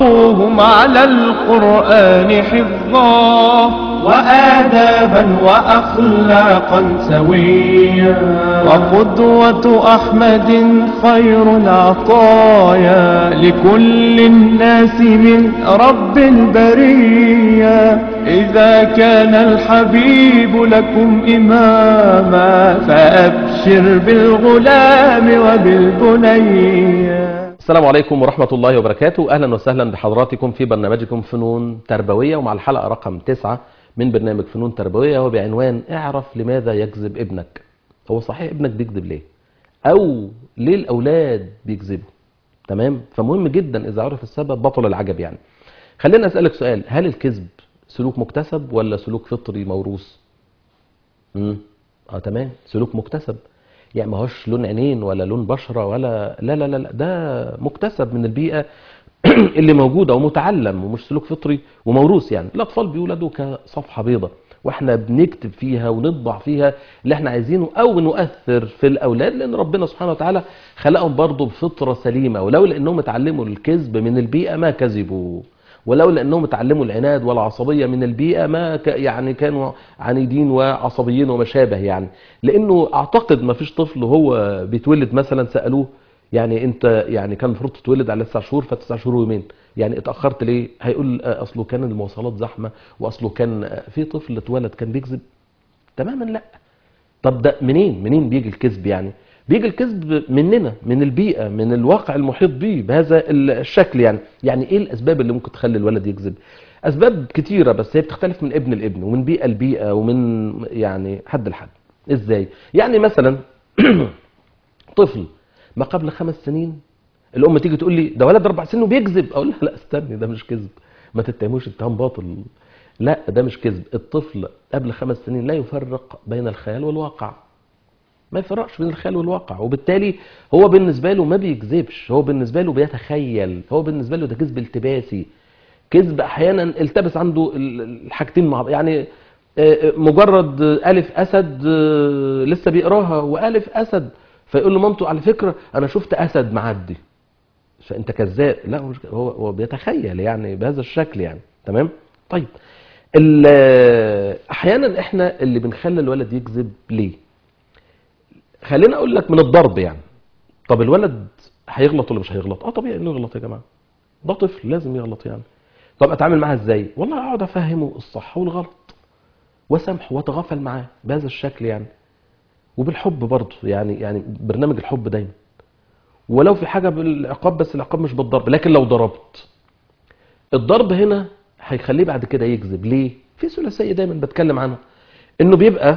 هم على القرآن حفظا وآدابا وأخلاقا سويا وقدوة أحمد خير العطايا لكل الناس من رب البرية إذا كان الحبيب لكم إماما فأبشر بالغلام وبالبنية السلام عليكم ورحمة الله وبركاته أهلا وسهلا بحضراتكم في برنامجكم فنون تربوية ومع الحلقة رقم تسعة من برنامج فنون تربوية وبعنوان اعرف لماذا يكذب ابنك هو صحيح ابنك بيكذب ليه أو ليه الأولاد بيكذبوا تمام فمهم جدا إذا عرف السبب بطل العجب يعني خلينا أسألك سؤال هل الكذب سلوك مكتسب ولا سلوك فطري موروث امم اه تمام سلوك مكتسب يعني ما هوش لون عينين ولا لون بشرة ولا لا لا لا لا، ده مكتسب من البيئة اللي موجودة ومتعلم ومش سلوك فطري وموروث يعني الأطفال بيولدوا كصفحة بيضة واحنا بنكتب فيها ونطبع فيها اللي احنا عايزينه او نؤثر في الاولاد لان ربنا سبحانه وتعالى خلقهم برضه بفطره سليمه ولولا انهم اتعلموا الكذب من البيئه ما كذبوا ولولا انهم اتعلموا العناد والعصبيه من البيئه ما ك يعني كانوا عنيدين وعصبيين وما شابه يعني لانه اعتقد ما فيش طفل وهو بيتولد مثلا سالوه يعني انت يعني كان المفروض تتولد على تسع شهور فتسع شهور ويومين يعني اتاخرت ليه هيقول آه، اصله كان المواصلات زحمه واصله كان آه، في طفل اتولد كان بيكذب تماما لا طب ده منين منين بيجي الكذب يعني بيجي الكذب مننا من البيئة من الواقع المحيط به بهذا الشكل يعني يعني ايه الاسباب اللي ممكن تخلي الولد يكذب اسباب كتيرة بس هي بتختلف من ابن لابن ومن بيئة لبيئة ومن يعني حد لحد ازاي يعني مثلا طفل ما قبل خمس سنين الام تيجي تقول لي ده ولد اربع سنين وبيكذب اقول لها لا استني ده مش كذب ما تتهموش اتهام باطل لا ده مش كذب الطفل قبل خمس سنين لا يفرق بين الخيال والواقع ما يفرقش بين الخيال والواقع وبالتالي هو بالنسبة له ما بيكذبش هو بالنسبة له بيتخيل هو بالنسبة له ده كذب التباسي كذب احيانا التبس عنده ال- الحاجتين مع بعض يعني آه، مجرد الف اسد آه، لسه بيقراها والف اسد فيقول له مامته على فكرة انا شفت اسد معدي فانت كذاب لا هو مش كده، هو هو بيتخيل يعني بهذا الشكل يعني تمام طيب ال- احيانا احنا اللي بنخلي الولد يكذب ليه خليني اقول لك من الضرب يعني طب الولد هيغلط ولا مش هيغلط اه طبيعي انه يغلط يا جماعه ده طفل لازم يغلط يعني طب اتعامل معاه ازاي والله اقعد افهمه الصح والغلط واسامحه واتغافل معاه بهذا الشكل يعني وبالحب برضه يعني يعني برنامج الحب دايما ولو في حاجه بالعقاب بس العقاب مش بالضرب لكن لو ضربت الضرب هنا هيخليه بعد كده يكذب ليه في ثلاثيه دايما بتكلم عنها انه بيبقى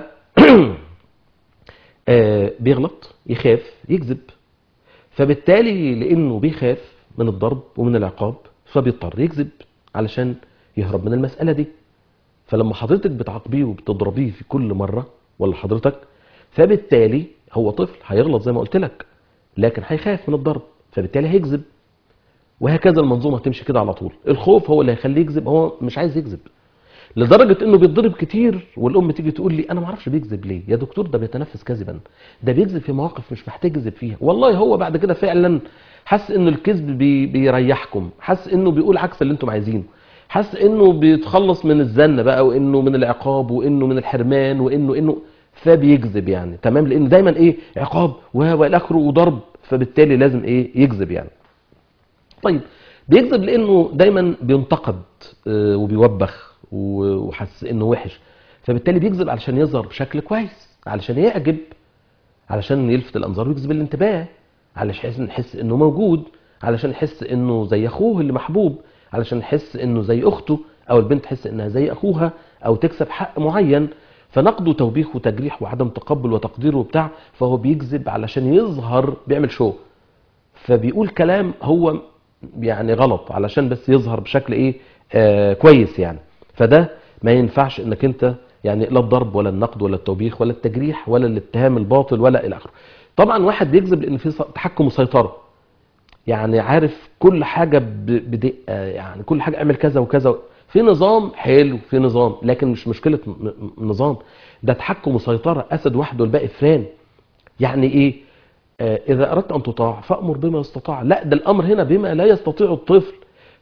آه، بيغلط يخاف يكذب فبالتالي لانه بيخاف من الضرب ومن العقاب فبيضطر يكذب علشان يهرب من المسألة دي فلما حضرتك بتعاقبيه وبتضربيه في كل مرة ولا حضرتك فبالتالي هو طفل هيغلط زي ما قلت لك لكن هيخاف من الضرب فبالتالي هيكذب وهكذا المنظومة هتمشي كده على طول الخوف هو اللي هيخليه يكذب هو مش عايز يكذب لدرجة انه بيتضرب كتير والام تيجي تقول لي انا ما اعرفش بيكذب ليه يا دكتور ده بيتنفس كذبا ده بيكذب في مواقف مش محتاج يكذب فيها والله هو بعد كده فعلا حس ان الكذب بي بيريحكم حس انه بيقول عكس اللي انتم عايزينه حس انه بيتخلص من الزن بقى وانه من العقاب وانه من الحرمان وانه انه فبيكذب يعني تمام لان دايما ايه عقاب و- والى اخره وضرب فبالتالي لازم ايه يكذب يعني طيب بيكذب لانه دايما بينتقد آه، وبيوبخ و- وحس انه وحش فبالتالي بيكذب علشان يظهر بشكل كويس علشان يعجب علشان يلفت الانظار ويجذب الانتباه علشان يحس انه موجود علشان يحس انه زي اخوه اللي محبوب علشان يحس انه زي اخته او البنت تحس انها زي اخوها او تكسب حق معين فنقده توبيخ وتجريح وعدم تقبل وتقدير وبتاع فهو بيكذب علشان يظهر بيعمل شو فبيقول كلام هو يعني غلط علشان بس يظهر بشكل ايه آه كويس يعني فده ما ينفعش انك انت يعني لا الضرب ولا النقد ولا التوبيخ ولا التجريح ولا الاتهام الباطل ولا الى اخره طبعا واحد بيكذب لان في تحكم وسيطره يعني عارف كل حاجه ب- بدقه يعني كل حاجه اعمل كذا وكذا في نظام حلو في نظام لكن مش مشكله م- م- نظام ده تحكم وسيطره اسد وحده والباقي فران يعني ايه آه، اذا اردت ان تطاع فامر بما يستطاع لا ده الامر هنا بما لا يستطيع الطفل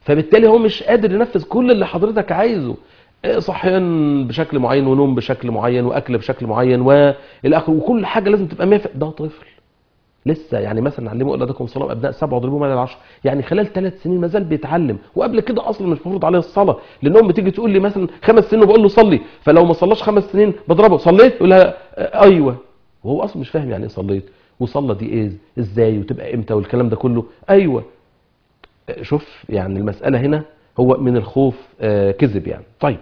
فبالتالي هو مش قادر ينفذ كل اللي حضرتك عايزه آه، صحيان بشكل معين ونوم بشكل معين واكل بشكل معين والى اخره وكل حاجه لازم تبقى 100 ده طفل لسه يعني مثلا علموا اولادكم الصلاه ابناء سبعه واضربوهم على العشر يعني خلال ثلاث سنين ما زال بيتعلم وقبل كده اصلا مش مفروض عليه الصلاه لان امي بتيجي تقول لي مثلا خمس سنين وبقول له صلي فلو ما صلاش خمس سنين بضربه صليت يقول لها آه، ايوه وهو اصلا مش فاهم يعني ايه صليت وصلى دي ايه ازاي وتبقى امتى والكلام ده كله ايوه آه، شوف يعني المساله هنا هو من الخوف آه، كذب يعني طيب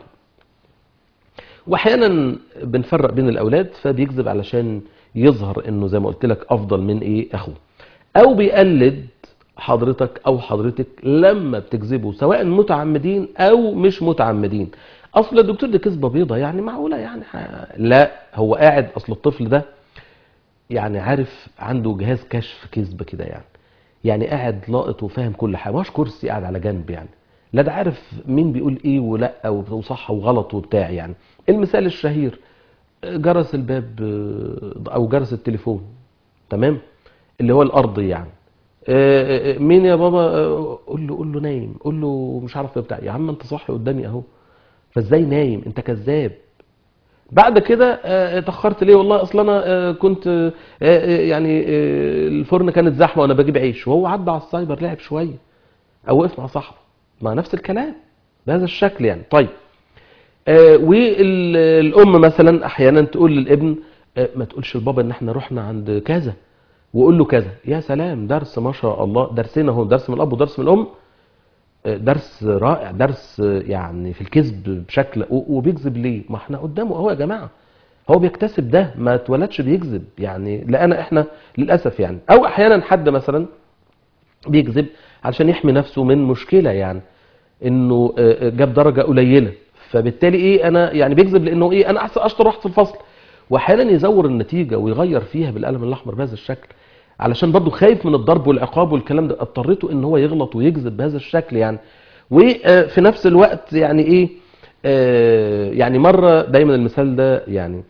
واحيانا بنفرق بين الاولاد فبيكذب علشان يظهر انه زي ما قلت لك افضل من ايه اخوه او بيقلد حضرتك او حضرتك لما بتكذبوا سواء متعمدين او مش متعمدين اصل الدكتور دي كذبه بيضه يعني معقوله يعني ح- لا هو قاعد اصل الطفل ده يعني عارف عنده جهاز كشف كذب كده يعني يعني قاعد لاقط وفاهم كل حاجه مش كرسي قاعد على جنب يعني لا ده عارف مين بيقول ايه ولا وصح وغلط وبتاع يعني المثال الشهير جرس الباب آه، او جرس التليفون تمام اللي هو الارضي يعني آه، آه، مين يا بابا آه، قول له قول له نايم قول له مش عارف ايه بتاع يا عم انت صاحي قدامي اهو فازاي نايم انت كذاب بعد كده آه، اتاخرت ليه والله اصل انا آه، كنت آه، آه، يعني آه، الفرن كانت زحمه وانا بجيب عيش وهو عدى على السايبر لعب شويه او وقف مع صاحبه مع نفس الكلام بهذا الشكل يعني طيب آه، والام مثلا احيانا تقول للابن آه، ما تقولش لبابا ان احنا رحنا عند كذا وقول له كذا يا سلام درس ما شاء الله درسنا هو درس من الاب ودرس من الام آه، درس رائع درس آه، يعني في الكذب بشكل و- وبيكذب ليه ما احنا قدامه اهو يا جماعه هو بيكتسب ده ما اتولدش بيكذب يعني لقينا احنا للاسف يعني او احيانا حد مثلا بيكذب علشان يحمي نفسه من مشكله يعني انه آه، آه، جاب درجه قليله فبالتالي ايه انا يعني بيكذب لانه ايه انا احسن اشطر واحد في الفصل واحيانا يزور النتيجه ويغير فيها بالقلم الاحمر بهذا الشكل علشان برضه خايف من الضرب والعقاب والكلام ده اضطريته ان هو يغلط ويكذب بهذا الشكل يعني وفي نفس الوقت يعني ايه آه، يعني مره دايما المثال ده يعني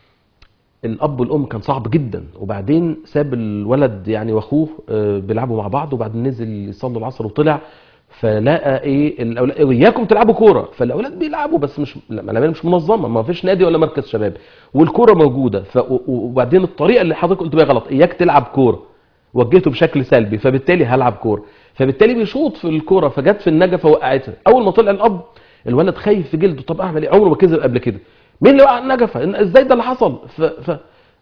الاب والام كان صعب جدا وبعدين ساب الولد يعني واخوه آه، بيلعبوا مع بعض وبعدين نزل يصلي العصر وطلع فلقى ايه الاولاد وياكم تلعبوا كوره فالاولاد بيلعبوا بس مش لا مش منظمه ما فيش نادي ولا مركز شباب والكوره موجوده ف... و- وبعدين الطريقه اللي حضرتك قلت بيها غلط اياك تلعب كوره وجهته بشكل سلبي فبالتالي هلعب كوره فبالتالي بيشوط في الكوره فجت في النجفه وقعتها اول ما طلع الاب الولد خايف في جلده طب اعمل ايه عمره ما كذب قبل كده مين اللي وقع النجفه إن- ازاي ده اللي حصل ف... ف...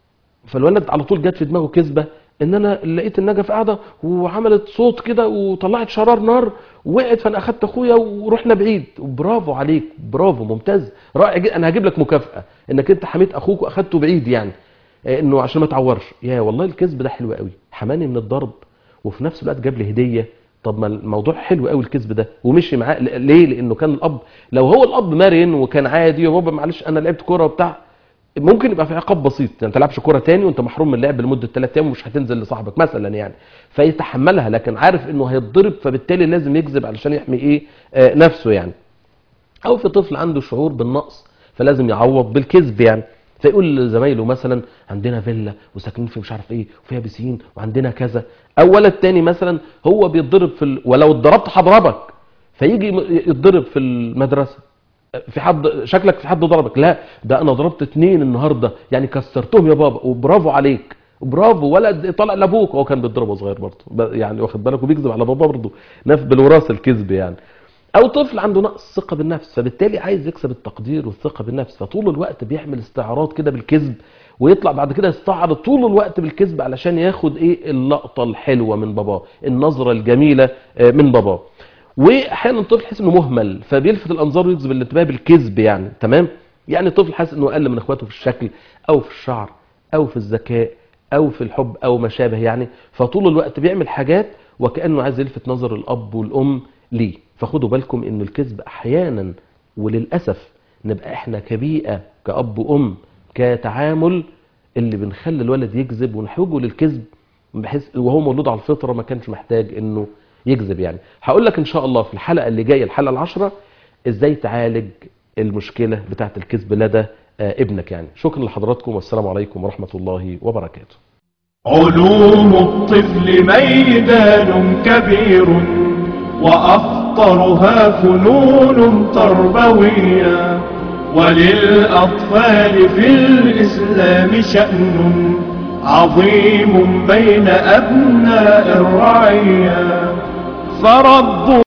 فالولد على طول جت في دماغه كذبه ان انا لقيت النجفه قاعده وعملت صوت كده وطلعت شرار نار وقعت فانا اخدت اخويا ورحنا بعيد برافو عليك برافو ممتاز رائع جدا انا هجيب لك مكافاه انك انت حميت اخوك واخدته بعيد يعني آه، انه عشان ما تعورش يا والله الكذب ده حلو قوي حماني من الضرب وفي نفس الوقت جاب لي هديه طب ما الموضوع حلو قوي الكذب ده ومشي معاه ل- ليه لانه كان الاب لو هو الاب مرن وكان عادي يا بابا معلش انا لعبت كوره وبتاع ممكن يبقى في عقاب بسيط يعني ما تلعبش كوره تاني وانت محروم من اللعب لمده ثلاث ايام ومش هتنزل لصاحبك مثلا يعني فيتحملها لكن عارف انه هيتضرب فبالتالي لازم يكذب علشان يحمي ايه آه نفسه يعني او في طفل عنده شعور بالنقص فلازم يعوض بالكذب يعني فيقول لزمايله مثلا عندنا فيلا وساكنين في مش عارف ايه وفيها بسين وعندنا كذا او ولد تاني مثلا هو بيتضرب في ال... ولو اتضربت هضربك فيجي م- يتضرب في المدرسه في حد شكلك في حد ضربك لا ده انا ضربت اتنين النهارده يعني كسرتهم يا بابا وبرافو عليك برافو ولد طلع لابوك هو كان بيتضرب وهو صغير برضه ب- يعني واخد بالك وبيكذب على بابا برضه نفس بالوراثه الكذب يعني او طفل عنده نقص ثقه بالنفس فبالتالي عايز يكسب التقدير والثقه بالنفس فطول الوقت بيحمل استعراض كده بالكذب ويطلع بعد كده يستعرض طول الوقت بالكذب علشان ياخد ايه اللقطه الحلوه من باباه النظره الجميله آه، من باباه واحيانا الطفل يحس انه مهمل فبيلفت الانظار ويجذب الانتباه بالكذب يعني تمام يعني الطفل حاسس انه اقل من اخواته في الشكل او في الشعر او في الذكاء او في الحب او ما شابه يعني فطول الوقت بيعمل حاجات وكانه عايز يلفت نظر الاب والام ليه فخدوا بالكم ان الكذب احيانا وللاسف نبقى احنا كبيئه كاب وام كتعامل اللي بنخلي الولد يكذب ونحوجه للكذب بحيث وهو مولود على الفطره ما كانش محتاج انه يكذب يعني هقول لك ان شاء الله في الحلقه اللي جايه الحلقه العشرة ازاي تعالج المشكله بتاعه الكذب لدى آه، ابنك يعني شكرا لحضراتكم والسلام عليكم ورحمه الله وبركاته علوم الطفل ميدان كبير وأخطر أخطرها فنون تربوية وللأطفال في الإسلام شأن عظيم بين أبناء الرعية فرب